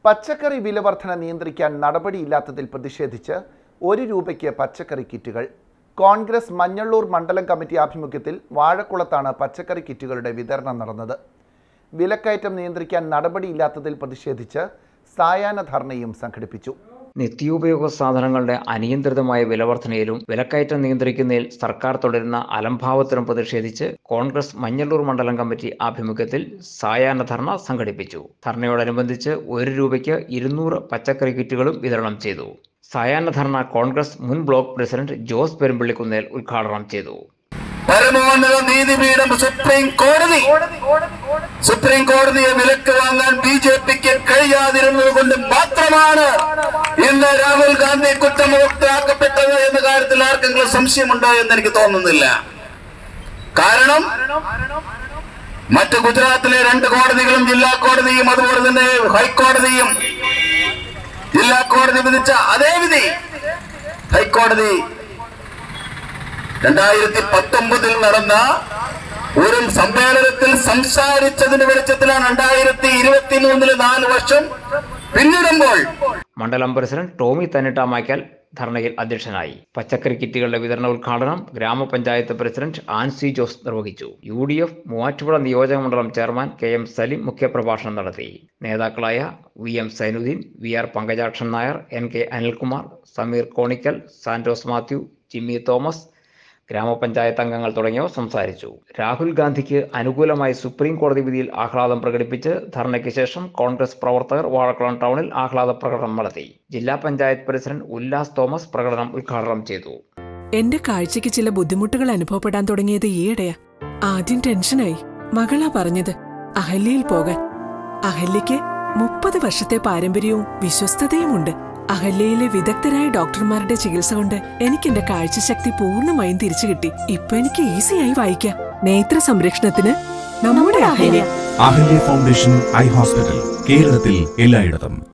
പച്ചക്കറി വില വർധന നിയന്ത്രിക്കാൻ നടപടിയില്ലാത്തതിൽ പ്രതിഷേധിച്ച് ഒരു രൂപയ്ക്ക് പച്ചക്കറി കിറ്റുകൾ കോൺഗ്രസ് മഞ്ഞള്ളൂർ മണ്ഡലം കമ്മിറ്റി ആഭിമുഖ്യത്തിൽ വാഴക്കുളത്താണ് പച്ചക്കറി കിറ്റുകളുടെ വിതരണം നടന്നത് വിലക്കയറ്റം നിയന്ത്രിക്കാൻ നടപടിയില്ലാത്തതിൽ പ്രതിഷേധിച്ച് സായാഹ്ന ധർണയും സംഘടിപ്പിച്ചു നിത്യോപയോഗ സാധനങ്ങളുടെ അനിയന്ത്രിതമായ വിലവർധനയിലും വിലക്കയറ്റം നിയന്ത്രിക്കുന്നതിൽ സർക്കാർ തുടരുന്ന അലംഭാവത്തിലും പ്രതിഷേധിച്ച് കോൺഗ്രസ് മഞ്ഞള്ളൂർ മണ്ഡലം കമ്മിറ്റി ആഭിമുഖ്യത്തിൽ സായാഹ്ന ധർണ സംഘടിപ്പിച്ചു ധർണയോടനുബന്ധിച്ച് ഒരു രൂപയ്ക്ക് ഇരുന്നൂറ് പച്ചക്കറി കിറ്റുകളും വിതരണം ചെയ്തു സായാഹ്ന ധർണ കോൺഗ്രസ് മുൻ ബ്ലോക്ക് പ്രസിഡന്റ് ജോസ് പെരുമ്പള്ളിക്കുന്നേൽ ഉദ്ഘാടനം ചെയ്തു പരമോന്നത നീതിപീഠം സുപ്രീം കോടതി സുപ്രീം കോടതിയെ വിലക്ക് വാങ്ങാൻ ബി ജെ പിക്ക് കഴിയാതിരുന്നത് കൊണ്ട് മാത്രമാണ് ഇന്ന് രാഹുൽ ഗാന്ധി കുറ്റമുക്തരാക്കപ്പെട്ടത് എന്ന കാര്യത്തിൽ ആർക്കെങ്കിലും സംശയമുണ്ടോ എന്ന് എനിക്ക് തോന്നുന്നില്ല കാരണം മറ്റ് ഗുജറാത്തിലെ രണ്ട് കോടതികളും ജില്ലാ കോടതിയും അതുപോലെ തന്നെ ഹൈക്കോടതിയും ജില്ലാ കോടതി വിധിച്ച അതേ വിധി ഹൈക്കോടതി രണ്ടായിരത്തി പത്തൊമ്പതിൽ നടന്ന ഒരു സമ്മേളനത്തിൽ സംസാരിച്ചതിന്റെ വെളിച്ചത്തിലാണ് രണ്ടായിരത്തി ഇരുപത്തി മൂന്നില് നാല് വർഷം പിന്നിടുമ്പോൾ മണ്ഡലം പ്രസിഡന്റ് ടോമി തന്നിട്ടാമായ്ക്കൽ ധർണയിൽ അധ്യക്ഷനായി പച്ചക്കറി കിറ്റുകളുടെ വിതരണ ഉദ്ഘാടനം ഗ്രാമപഞ്ചായത്ത് പ്രസിഡന്റ് ആൻസി ജോസ് നിർവഹിച്ചു യു ഡി എഫ് മൂവാറ്റുപുഴ നിയോജക മണ്ഡലം ചെയർമാൻ കെ എം സലിം മുഖ്യപ്രഭാഷണം നടത്തി നേതാക്കളായ V M Zainuddin V R Pankajakshan Nair N K Anilkumar Sameer Konikkal Santos Mathew Jimmy Thomas ഗ്രാമപഞ്ചായത്ത് അംഗങ്ങൾ തുടങ്ങിയവർ സംസാരിച്ചു രാഹുൽ ഗാന്ധിക്ക് അനുകൂലമായി സുപ്രീം കോടതി വിധിയിൽ ആഹ്ലാദം പ്രകടിപ്പിച്ച് ധർണയ്ക്ക് ശേഷം കോൺഗ്രസ് പ്രവർത്തകർ വാഴക്കുളം ടൗണിൽ ആഹ്ലാദ പ്രകടനം നടത്തി ജില്ലാ പഞ്ചായത്ത് പ്രസിഡന്റ് ഉല്ലാസ് തോമസ് പ്രകടനം ഉദ്ഘാടനം ചെയ്തു എന്റെ കാഴ്ചയ്ക്ക് ചില ബുദ്ധിമുട്ടുകൾ അനുഭവപ്പെടാൻ തുടങ്ങിയത് ഈയിടെയാ ആദ്യം ടെൻഷനായി മകളാ പറഞ്ഞത് അഹല്യയിൽ പോകാൻ അഹല്യയ്ക്ക് മുപ്പത് വർഷത്തെ പാരമ്പര്യവും വിശ്വസ്തതയുമുണ്ട് അഹല്യയിലെ വിദഗ്ധരായ ഡോക്ടർമാരുടെ ചികിത്സ കൊണ്ട് എനിക്ക് എന്റെ കാഴ്ചശക്തി പൂർണ്ണമായും തിരിച്ചു കിട്ടി ഇപ്പൊ എനിക്ക് ഈസിയായി വായിക്കാം നേത്ര സംരക്ഷണത്തിന് നമ്മുടെ Ahalya Ahalya foundation eye hospital കേരളത്തിൽ എല്ലായിടത്തും